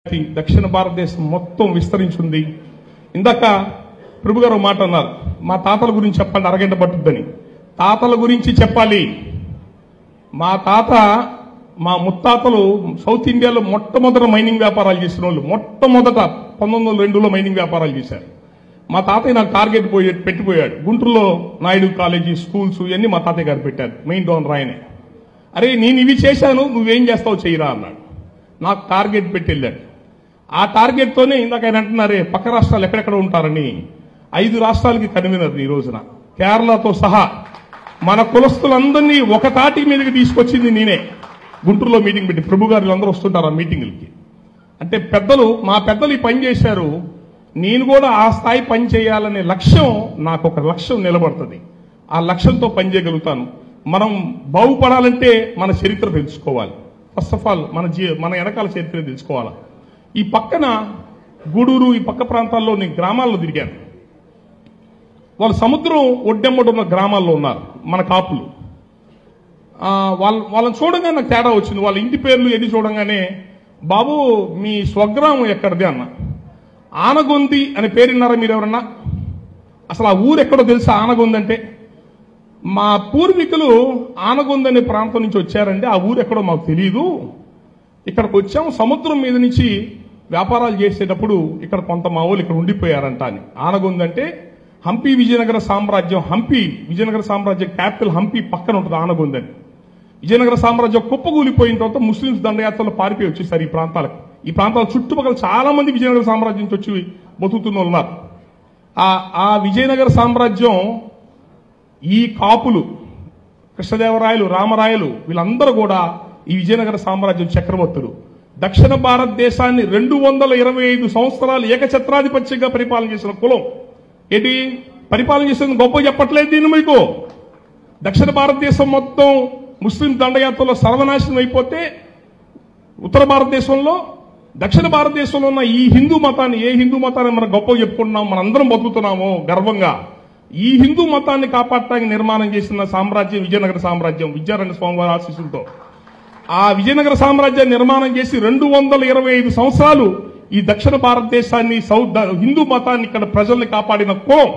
జాతి దక్షిణ భారతదేశం మొత్తం విస్తరించింది ఇందాక ప్రభు గారు ఒక మాట అన్నారు మా తాతల గురించి చెప్పండి అరగంట పట్టుద్దని తాతల గురించి చెప్పాలి మా తాత మా ముత్తాతలు సౌత్ ఇండియాలో మొట్టమొదట మైనింగ్ వ్యాపారాలు చేసిన వాళ్ళు మొట్టమొదట పంతొమ్మిది వందల రెండులో మైనింగ్ వ్యాపారాలు చేశారు మా తాతయ్య నాకు టార్గెట్ పోయి పెట్టిపోయాడు గుంటూరులో నాయుడు కాలేజీ స్కూల్స్ ఇవన్నీ మా తాతయ్య గారు పెట్టారు మెయిన్ డోనర్ ఆయనే అరే నేను ఇవి చేశాను నువ్వేం చేస్తావు చేయరా అన్నాడు నాకు టార్గెట్ పెట్టి వెళ్ళాడు ఆ టార్గెట్ తోనే ఇందాక ఆయన అంటున్నారే పక్క రాష్ట్రాలు ఎక్కడెక్కడ ఉంటారని ఐదు రాష్ట్రాలకి కన్వీనర్ ఈ రోజున కేరళతో సహా మన కులస్తులందరినీ ఒక తాటి మీదకి తీసుకొచ్చింది నేనే గుంటూరులో మీటింగ్ పెట్టి ప్రభు గారు అందరూ వస్తుంటారు ఆ మీటింగులకి అంటే పెద్దలు మా పెద్దలు ఈ పని చేశారు నేను కూడా ఆ స్థాయి పని చేయాలనే లక్ష్యం నాకు ఒక లక్ష్యం నిలబడుతుంది ఆ లక్ష్యంతో పని చేయగలుగుతాను మనం బాగుపడాలంటే మన చరిత్ర తెలుసుకోవాలి ఫస్ట్ ఆఫ్ ఆల్ మన జీ మన వెనకాల చరిత్ర తెలుసుకోవాలి ఈ పక్కన గూడూరు ఈ పక్క ప్రాంతాల్లో నేను గ్రామాల్లో తిరిగాను వాళ్ళు సముద్రం ఒడ్డెమ్మటి ఉన్న గ్రామాల్లో ఉన్నారు మన కాపులు ఆ, వాళ్ళ వాళ్ళని చూడగానే నాకు తేడా వచ్చింది వాళ్ళ ఇంటి పేర్లు ఎన్ని చూడంగానే బాబు మీ స్వగ్రామం ఎక్కడిది అన్న ఆనగొంది అనే పేరు విన్నారా మీరు ఎవరన్నా అసలు ఆ ఊరు ఎక్కడో తెలుసా ఆనగొంది అంటే మా పూర్వీకులు ఆనగొంది అనే ప్రాంతం నుంచి వచ్చారంటే ఆ ఊరు ఎక్కడో మాకు తెలియదు ఇక్కడికి వచ్చాం సముద్రం మీద నుంచి వ్యాపారాలు చేసేటప్పుడు ఇక్కడ కొంత మా వాళ్ళు ఇక్కడ ఉండిపోయారంట అని ఆనగొంది అంటే హంపి విజయనగర సామ్రాజ్యం హంపి విజయనగర సామ్రాజ్యం క్యాపిటల్ హంపి పక్కన ఉంటుంది ఆనగొంది అని విజయనగర సామ్రాజ్యం కుప్పగూలిపోయిన తర్వాత ముస్లింస్ దండయాత్రలు పారిపోయి వచ్చేసారు ఈ ప్రాంతాలకు ఈ ప్రాంతాల చుట్టుపక్కల చాలా మంది విజయనగర సామ్రాజ్యం నుంచి వచ్చి బతుకుతున్న వాళ్ళు ఉన్నారు ఆ ఆ విజయనగర సామ్రాజ్యం ఈ కాపులు కృష్ణదేవరాయలు రామరాయలు వీళ్ళందరూ కూడా ఈ విజయనగర సామ్రాజ్యం చక్రవర్తులు దక్షిణ భారతదేశాన్ని రెండు వందల ఇరవై ఐదు సంవత్సరాలు ఏకఛత్రాధిపత్యంగా పరిపాలన చేసిన కులం ఏంటి పరిపాలన చేసిన గొప్ప చెప్పట్లేదు దీన్ని మీకు దక్షిణ భారతదేశం మొత్తం ముస్లిం దండయాత్రలో సర్వనాశనం అయిపోతే ఉత్తర భారతదేశంలో దక్షిణ భారతదేశంలో ఉన్న ఈ హిందూ మతాన్ని ఏ హిందూ మతాన్ని మనం గొప్ప చెప్పుకుంటున్నాం మనందరం బతుకుతున్నామో గర్వంగా ఈ హిందూ మతాన్ని కాపాడటానికి నిర్మాణం చేసిన సామ్రాజ్యం విజయనగర సామ్రాజ్యం విద్యారణ్య స్వామివారి ఆశీస్సులతో ఆ విజయనగర సామ్రాజ్యాన్ని నిర్మాణం చేసి రెండు వందల ఇరవై ఐదు సంవత్సరాలు ఈ దక్షిణ భారతదేశాన్ని సౌత్ హిందూ మతాన్ని ఇక్కడ ప్రజల్ని కాపాడిన కులం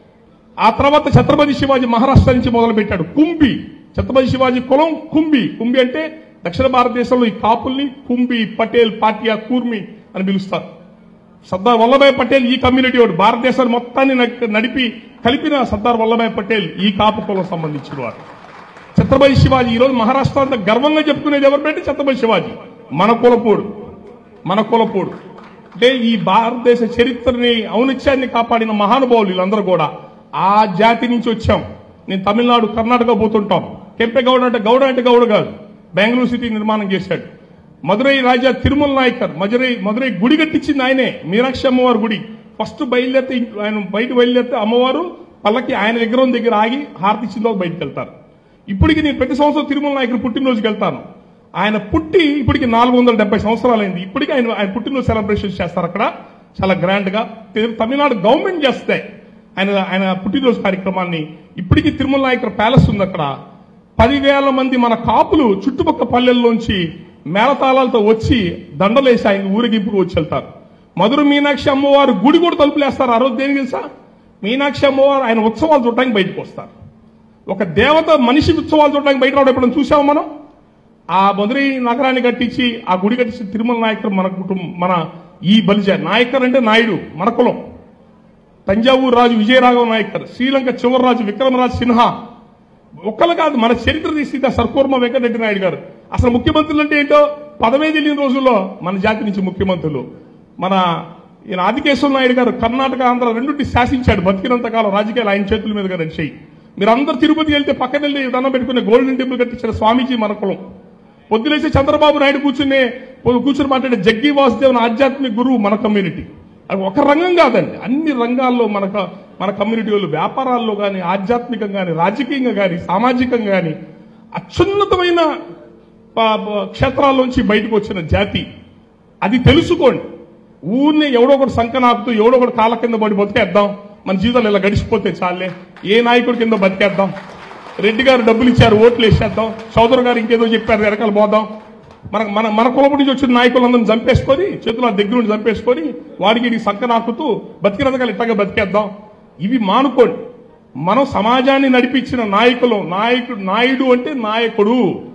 ఆ తర్వాత ఛత్రపతి శివాజీ మహారాష్ట్ర నుంచి మొదలు పెట్టాడు కుంభి ఛత్రపతి శివాజీ కులం కుంభి కుంభి అంటే దక్షిణ భారతదేశంలో ఈ కాపుల్ని కుంభి పటేల్ పాటియా కూర్మి అని పిలుస్తారు సర్దార్ వల్లభాయ్ పటేల్ ఈ కమ్యూనిటీ వాడు భారతదేశాన్ని మొత్తాన్ని నడి- నడిపి కలిపిన సర్దార్ వల్లభాయ్ పటేల్ ఈ కాపు కులం సంబంధించిన వాడు ఛత్రపతి శివాజీ ఈ రోజు మహారాష్ట్ర అంతా గర్వంగా చెప్పుకునేది ఎవరు పెట్టి ఛత్రపతి శివాజీ మన కులపోడు మన కులపోడు అంటే ఈ భారతదేశ చరిత్రని ఔనిత్యాన్ని కాపాడిన మహానుభావులు వీళ్ళందరూ కూడా ఆ జాతి నుంచి వచ్చాం నేను తమిళనాడు కర్ణాటక పోతుంటాం కెంపెగౌడ అంటే గౌడ అంటే గౌడ కాదు బెంగళూరు సిటీ నిర్మాణం చేశాడు మదురై రాజా తిరుమల నాయకర్ మదురై మదురై గుడి కట్టించింది ఆయనే మీనాక్షి అమ్మవారి గుడి ఫస్ట్ బయలుదేరితే ఇంట్లో- ఆయన బయట బయలుదేరితే అమ్మవారు పల్లకి ఆయన విగ్రహం దగ్గర ఆగి హారతి ఇచ్చిన తర్వాత బయటకు వెళ్తారు ఇప్పటికి నేను ప్రతి సంవత్సరం తిరుమల నాయకుడు పుట్టినరోజుకి వెళ్తాను ఆయన పుట్టి ఇప్పటికి నాలుగు వందల డెబ్బై సంవత్సరాలైంది ఇప్పటికీ ఆయన ఆయన పుట్టినరోజు సెలబ్రేషన్ చేస్తారు అక్కడ చాలా గ్రాండ్ గా తెలు- తమిళనాడు గవర్నమెంట్ చేస్తే ఆయన ఆయన పుట్టినరోజు కార్యక్రమాన్ని ఇప్పటికీ తిరుమల నాయకుడు ప్యాలెస్ ఉంది అక్కడ పదివేల మంది మన కాపులు చుట్టుపక్కల పల్లెల్లోంచి మేళతాళాలతో వచ్చి దండలేసి ఆయన ఊరేగింపుకు వచ్చి వెళ్తారు మధుర మీనాక్షి అమ్మవారు గుడి కూడా తలుపులేస్తారు ఆ రోజు దేనికి తెలుసా మీనాక్షి అమ్మవారు ఆయన ఉత్సవాలు చూడటానికి బయటకు వస్తారు ఒక దేవత మనిషి ఉత్సవాలు చూడడానికి బయట రావడం ఎప్పుడైనా చూసాము మనం ఆ మధురై నగరాన్ని కట్టించి ఆ గుడి కట్టించి తిరుమల నాయకర్ మన కుటుంబం మన ఈ బలిజ నాయకర్ అంటే నాయుడు మన కులం తంజావూరు రాజు విజయరాఘవ నాయకర్ శ్రీలంక చివరిరాజు విక్రమరాజ్ సిన్హా ఒక్కలు కాదు మన చరిత్ర తీసి సర్కూర్మ వెంకటరెడ్డి నాయుడు గారు అసలు ముఖ్యమంత్రులు అంటే ఏంటో పదవే తెలియని రోజుల్లో మన జాతి నుంచి ముఖ్యమంత్రులు మన ఈయన ఆదికేశ్వర నాయుడు గారు కర్ణాటక ఆంధ్ర రెండింటి శాసించాడు బతికినంత కాలం రాజకీయాలు ఆయన చేతుల మీదుగా నడిచాయి మీరు అందరు తిరుపతికి వెళ్తే పక్కన వెళ్ళి దండం పెట్టుకునే గోల్డెన్ టెంపుల్ కట్టించిన స్వామీజీ మన కులం పొద్దులేసి చంద్రబాబు నాయుడు కూర్చునే కూర్చుని మాట్లాడే జగ్గి వాసుదేవన్ ఆధ్యాత్మిక గురువు మన కమ్యూనిటీ అది ఒక రంగం కాదండి అన్ని రంగాల్లో మన క- మన కమ్యూనిటీ వాళ్ళు వ్యాపారాల్లో కానీ ఆధ్యాత్మికంగా కానీ రాజకీయంగా కానీ సామాజికంగా కానీ అత్యున్నతమైన ప- ప- క్షేత్రాల్లోంచి బయటకు వచ్చిన జాతి అది తెలుసుకోండి ఊరిని ఎవడో ఒకటి సంకనాపుతూ ఎవడో ఒకటి కాళ్ళ కింద పడి బతికేద్దాం మన జీవితాలు ఇలా గడిచిపోతే చాలే ఏ నాయకుడి కింద బతికేద్దాం రెడ్డి గారు డబ్బులు ఇచ్చారు ఓట్లు వేసేద్దాం సోదరు గారు ఇంకేదో చెప్పారు వెనకాల పోదాం మన మన మన కులపు నుంచి వచ్చిన నాయకులందరిని చంపేసుకొని చేతుల దగ్గర నుండి చంపేసుకొని వాడికి వీడికి సంక నాకుతూ బతికినందుకు ఇట్టగా బతికేద్దాం ఇవి మానుకోండి మనం సమాజాన్ని నడిపించిన నాయకులు నాయకుడు నాయుడు అంటే నాయకుడు